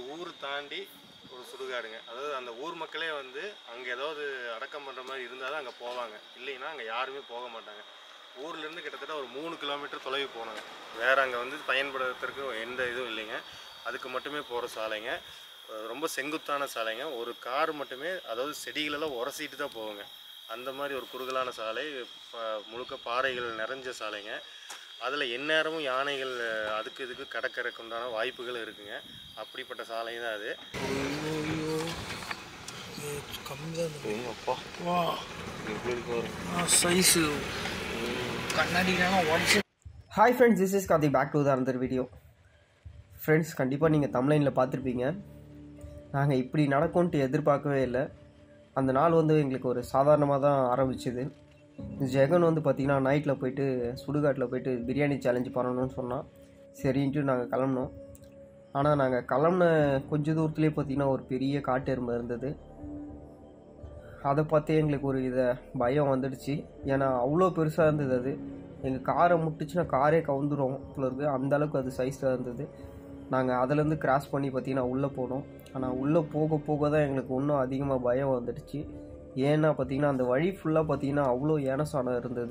ஊர் தாண்டி ஒரு சுடுகாடுங்க அதாவது அந்த ஊர் மக்களே வந்து அங்கே ஏதாவது அடக்கம் பண்ணுற மாதிரி இருந்தால் தான் அங்கே போவாங்க இல்லைன்னா அங்கே யாருமே போக மாட்டாங்க ஊர்லேருந்து கிட்டத்தட்ட ஒரு மூணு கிலோமீட்டர் தொலைவு போனாங்க வேறு அங்கே வந்து பயன்படுத்துறதுக்கு எந்த இதுவும் இல்லைங்க அதுக்கு மட்டுமே போகிற சாலைங்க அஹ் ரொம்ப செங்குத்தான சாலைங்க ஒரு கார் மட்டுமே அதாவது செடிகளெல்லாம் உரசிட்டு தான் போகுங்க அந்த மாதிரி ஒரு குறுகலான சாலை ப- முழுக்க பாறைகள் நிறைஞ்ச சாலைங்க அதில் எந்நேரமும் யானைகள் அஹ், அதுக்கு இதுக்கு கடக்கறதுக்கு உண்டான வாய்ப்புகள் இருக்குங்க அப்படிப்பட்ட சாலை தான் அது ஐயோ கம்மி தான் அப்பா வா எப்படி இருக்கு சைஸு கண்ணாடிலாம் உடச்சி hi friends this is Karthik back to the another video friends கண்டிப்பாக நீங்கள் தமிழ்லைனில் பார்த்துருப்பீங்க நாங்கள் இப்படி நடக்கும்ன்ட்டு எதிர்பார்க்கவே இல்லை அந்த நாள் வந்து எங்களுக்கு ஒரு சாதாரணமாக தான் ஆரம்பிச்சுது ஜெகன் வந்து பார்த்திங்கன்னா நைட்டில் போயிட்டு சுடுகாட்டில் போயிட்டு பிரியாணி சேலஞ்சு பண்ணணும்னு சொன்னான் சரின்ட்டு நாங்கள் கிளம்புனோம் ஆனால் நாங்கள் கிளம்புன கொஞ்ச தூரத்துலேயே பார்த்திங்கன்னா ஒரு பெரிய காட்டு எறும்பு இருந்தது அதை பார்த்தே எங்களுக்கு ஒரு இதை பயம் வந்துடுச்சு ஏன்னா அவ்வளோ பெருசாக இருந்தது அது எங்கள் காரை முட்டுச்சுன்னா காரே கவுந்துரும் போல இருக்கு அந்த அளவுக்கு அது சைஸாக இருந்தது நாங்கள் அதுலேருந்து கிராஸ் பண்ணி பார்த்தீங்கன்னா உள்ளே போனோம் ஆனால் உள்ளே போக போக தான் எங்களுக்கு இன்னும் அதிகமாக பயம் வந்துடுச்சு ஏன்னா பார்த்தீங்கன்னா அந்த வழி ஃபுல்லாக பார்த்தீங்கன்னா அவ்வளோ ஏனசானம் இருந்தது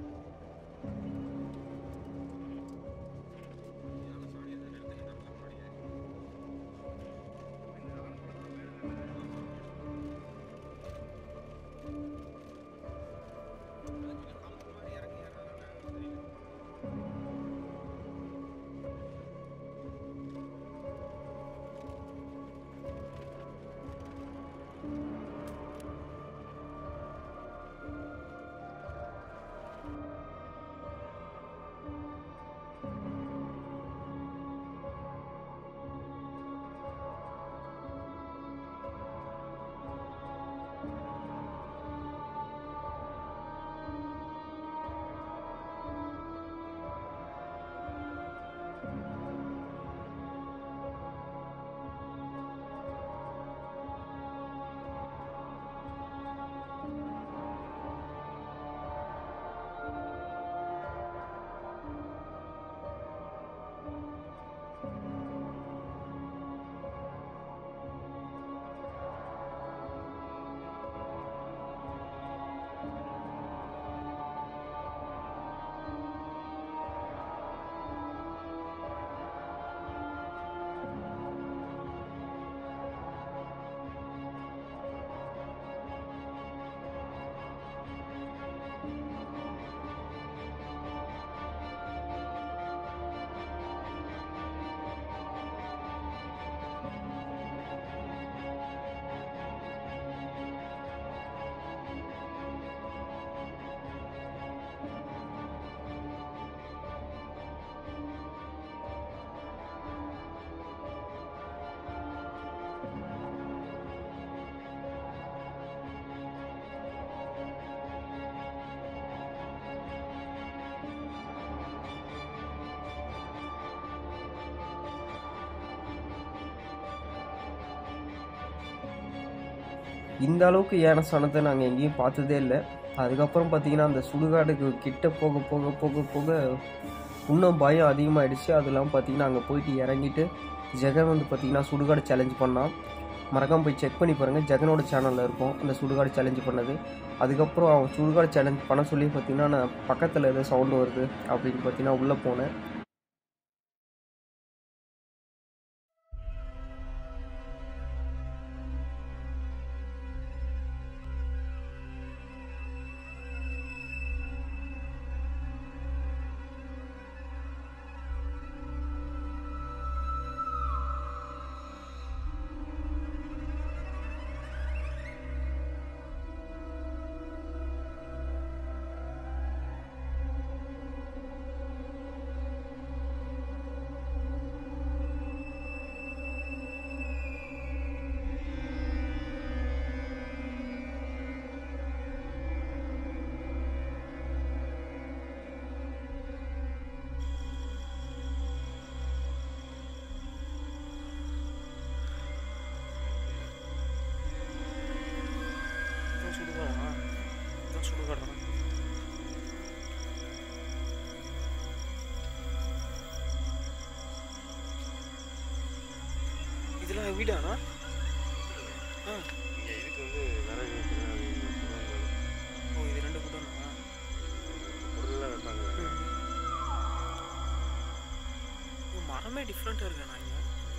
இந்த அளவுக்கு ஏனசானத்தை நாங்கள் எங்கேயும் பார்த்ததே இல்லை அதுக்கப்புறம் பார்த்தீங்கன்னா அந்த சுடுகாடுக்கு கிட்ட போக போக போக போக இன்னும் பயம் அதிகமாகிடுச்சு அது இல்லாமல் பார்த்தீங்கன்னா அங்கே போயிட்டு இறங்கிட்டு ஜெகன் வந்து பார்த்தீங்கன்னா சுடுகாடு சேலஞ்ச் பண்ணான் மறக்காம போய் செக் பண்ணி பாருங்கள் ஜெகனோட சேனலில் இருக்கும் அந்த சுடுகாடு சேலஞ்ச் பண்ணது அதுக்கப்புறம் அவன் சுடுகாடு சேலஞ்ச் பண்ண சொல்லி பார்த்தீங்கன்னா நான் பக்கத்தில் ஏதோ சவுண்டு வருது அப்படின்னு பார்த்தீங்கன்னா உள்ளே போனேன் சுடுகாடா இதான் சுடுகாடா இது இதெல்லாம் வீடாண்ணா ஆ இங்கே இதுக்கு வந்து விறகு வைக்கிறது, அது இந்த பொருள் ஓ இது ரெண்டு கூட்டம்ண்ணா பொருள்லாம் வைப்பாங்க ஓ மரமே டிஃப்ரெண்ட்டாக இருக்குண்ணா இங்கே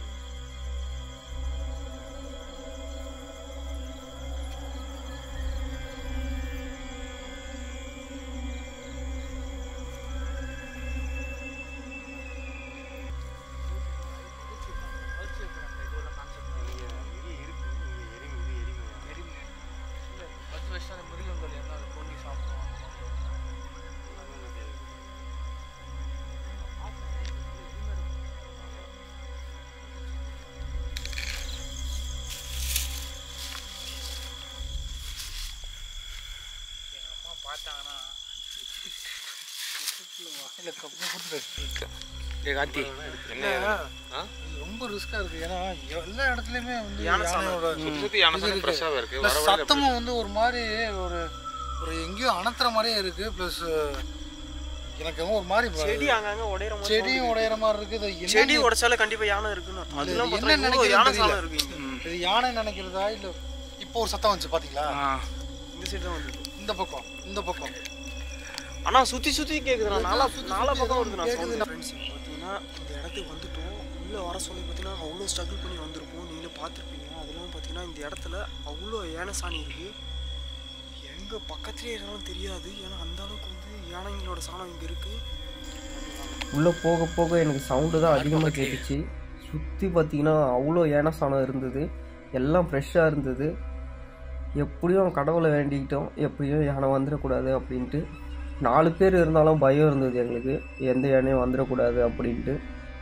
இங்கே இங்கே இருக்கு இங்கே எரிமு இது எரிமு பத்து வருஷம் அந்த மிருகங்கள் என்ன அதை தோண்டி சாப்பிடுவோம் எங்கள் அம்மா பார்த்தாங்கன்னா வாயில கப்பு கொடுத்துட்டு ஏ கார்த்தி என்ன ஆ ரொம்ப ரிஸ்கா இருக்கு ஏன்னா எல்லா இடத்துலயுமே வந்து யானை யானையோட சுற்றி சுற்றி யானை இது சாணம் இருக்கு. ஃப்ரெஷ்ஷாகவே இருக்குது Plus வர வர சத்தமும் வந்து ஒரு மாதிரி ஒரு ஒரு எங்கேயோ அணத்துற மாதிரியே இருக்கு ப்ளஸ் எனக்கு என்னமோ ஒரு மாதிரி ப- செடி அங்கங்க உடையிற மாதிரி செடியும் உடையிற மாதிரி இருக்கு இது sound. செடி என்ன உடைச்சாலே கண்டிப்பா யானை இருக்குன்னு அர்த்தம். அதெல்லாம் என்ன பார்த்தா இவ்வளோ நினைக்கிறதுன்னு யானை தெரியல. சாலம் இருக்கு இங்க இது யானை நினைக்கிறதா இல்ல இப்போ ஒரு சத்தம் வந்துச்சு பாத்தீங்களா இந்த சைடு தான் வந்து இந்த பக்கம் இந்த பக்கம் ஆனா சுத்தி சுத்தி கேக்குதுண்ணா நாலா சுத்தி நாலா சுத்தி பக்கம் ஏதோ வருதுண்ணா கேக்குது. சவுண்ட் ஃப்ரெண்ட்ஸ் பார்த்தீங்கன்னா இந்த இடத்துக்கு வந்துட்டோம் உள்ள வர சொல்லி பார்த்தீங்கன்னா அவ்வளோ ஸ்ட்ரகிள் பண்ணி வந்திருப்போம் நீங்களே பார்த்துருப்பீங்க அதெல்லாம் பார்த்தீங்கன்னா இந்த இடத்துல அவ்வளோ யானை சாணி இருக்கு எங்க பக்கத்துலேயே இருந்தாலும் தெரியாது ஏன்னா அந்த அளவுக்கு வந்து யானைங்களோட சாணம் இங்க இருக்கு உள்ளே போக போக எனக்கு சவுண்டு தான் அதிகமாக கேட்டுச்சு சுற்றி பார்த்தீங்கன்னா அவ்வளோ ஏன சாணம் இருந்தது எல்லாம் ஃப்ரெஷ்ஷாக இருந்தது எப்படியும் கடவுளை வேண்டிக்கிட்டோம் எப்படியும் யானை வந்துடக்கூடாது அப்படின்ட்டு நாலு பேர் இருந்தாலும் பயம் இருந்தது எங்களுக்கு எந்த யானையும் வந்துடக்கூடாது அப்படின்ட்டு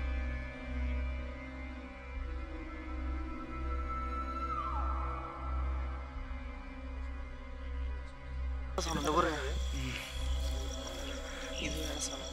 சாணம் இந்த பாருங்க இது யானை சாணம்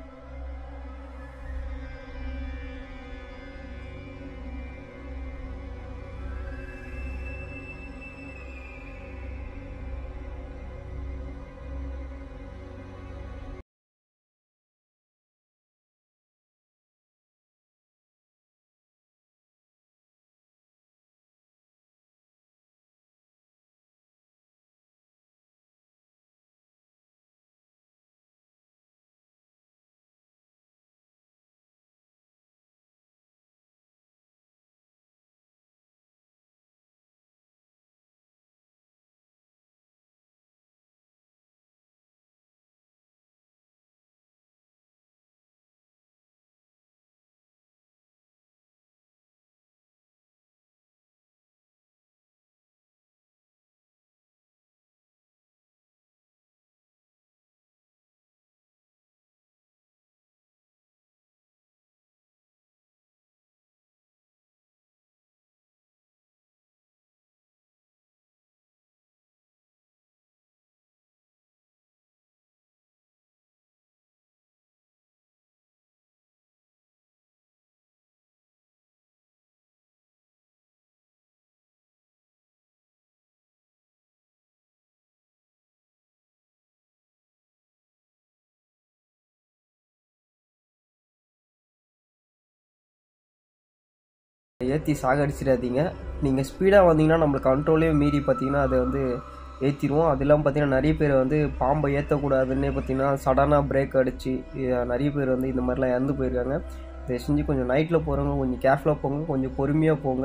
ஏற்றி சாகடிச்சிடாதீங்க நீங்கள் ஸ்பீடாக வந்தீங்கன்னா நம்மளுக்கு கண்ட்ரோலே மீறி பார்த்தீங்கன்னா அதை வந்து ஏற்றிடுவோம் அது இல்லாமல் பார்த்தீங்கன்னா நிறைய பேர் வந்து பாம்பை ஏற்றக்கூடாதுன்னே பார்த்தீங்கன்னா சடனாக பிரேக் அடித்து நிறைய பேர் வந்து இந்த மாதிரிலாம் இறந்து போயிருக்காங்க இதை செஞ்சு கொஞ்சம் நைட்டில் போகிறவங்க கொஞ்சம் கேர்ஃபுல்லாக போங்க கொஞ்சம் பொறுமையாக போங்க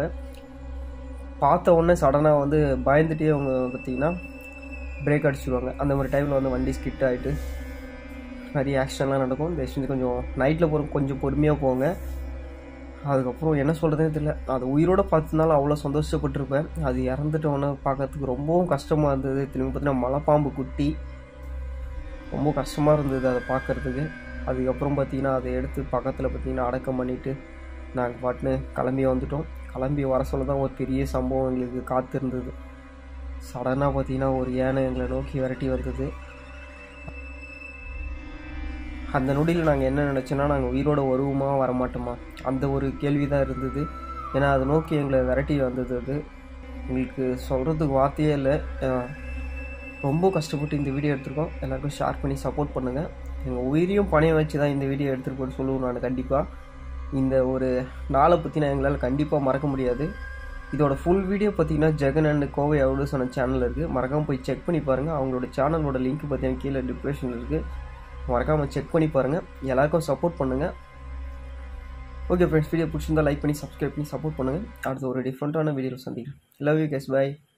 பார்த்த உடனே சடனாக வந்து பயந்துட்டே அவங்க பார்த்தீங்கன்னா பிரேக் அடிச்சிடுவாங்க அந்த மாதிரி டைமில் வந்து வண்டி ஸ்கிட் ஆகிட்டு நிறைய ஆக்சிடென்ட்லாம் நடக்கும் தயவு செஞ்சு கொஞ்சம் நைட்டில் போகிற கொஞ்சம் பொறுமையாக போங்க அதுக்கப்புறம் என்ன சொல்கிறதே தெரியல அது உயிரோட பார்த்ததுனால அவ்வளோ சந்தோஷப்பட்டிருப்பேன் அது இறந்துட்டோன்னே பார்க்கறதுக்கு ரொம்பவும் கஷ்டமாக இருந்தது திரும்பி பார்த்தீங்கன்னா மலைப்பாம்பு குட்டி ரொம்ப கஷ்டமாக இருந்தது அதை பார்க்கறதுக்கு அதுக்கப்புறம் பார்த்தீங்கன்னா அதை எடுத்து பக்கத்தில் பார்த்தீங்கன்னா அடக்கம் பண்ணிவிட்டு நாங்கள் பாட்டுன்னு கிளம்பி வந்துட்டோம் கிளம்பி வர சொல்ல தான் ஒரு பெரிய சம்பவம் எங்களுக்கு காத்திருந்தது சடனாக பார்த்தீங்கன்னா ஒரு யானை எங்களை நோக்கி விரட்டி வந்தது அந்த நொடியில் நாங்கள் என்ன நினச்சோன்னா நாங்கள் உயிரோட வருவோமா வரமாட்டோமா அந்த ஒரு கேள்வி தான் இருந்தது ஏன்னா அதை நோக்கி எங்களை விரட்டி வந்தது அது எங்களுக்கு சொல்கிறதுக்கு வார்த்தையே இல்லை அஹ் ரொம்ப கஷ்டப்பட்டு இந்த வீடியோ எடுத்திருக்கோம் எல்லாருக்கும் ஷேர் பண்ணி சப்போர்ட் பண்ணுங்கள் எங்கள் உயிரையும் பணையம் வச்சு தான் இந்த வீடியோ எடுத்துகிட்டு போய் சொல்லுவேன் நான் கண்டிப்பாக இந்த ஒரு நாளை பற்றின எங்களால் கண்டிப்பாக மறக்க முடியாது இதோட ஃபுல் வீடியோ பார்த்தீங்கன்னா ஜெகன் அண்ட் கோவை அவுடு சொன்ன சேனல் இருக்குது மறக்காமல் போய் செக் பண்ணி பாருங்கள் அவங்களோட சேனலோட லிங்க் பார்த்தீங்கன்னா கீழே டிஸ்கிரிப்ஷனில் இருக்குது மறக்காமல் செக் பண்ணி பாருங்கள் எல்லாருக்கும் சப்போர்ட் பண்ணுங்கள் ஓகே ஃப்ரெண்ட்ஸ் வீடியோ பிடிச்சிருந்தா லைக் பண்ணி சப்ஸ்கிரைப் பண்ணி சப்போர்ட் பண்ணுங்கள் அடுத்து ஒரு டிஃப்ரெண்ட்டான வீடியோவில் சந்திக்கிறேன் லவ் யூ கேஸ் பை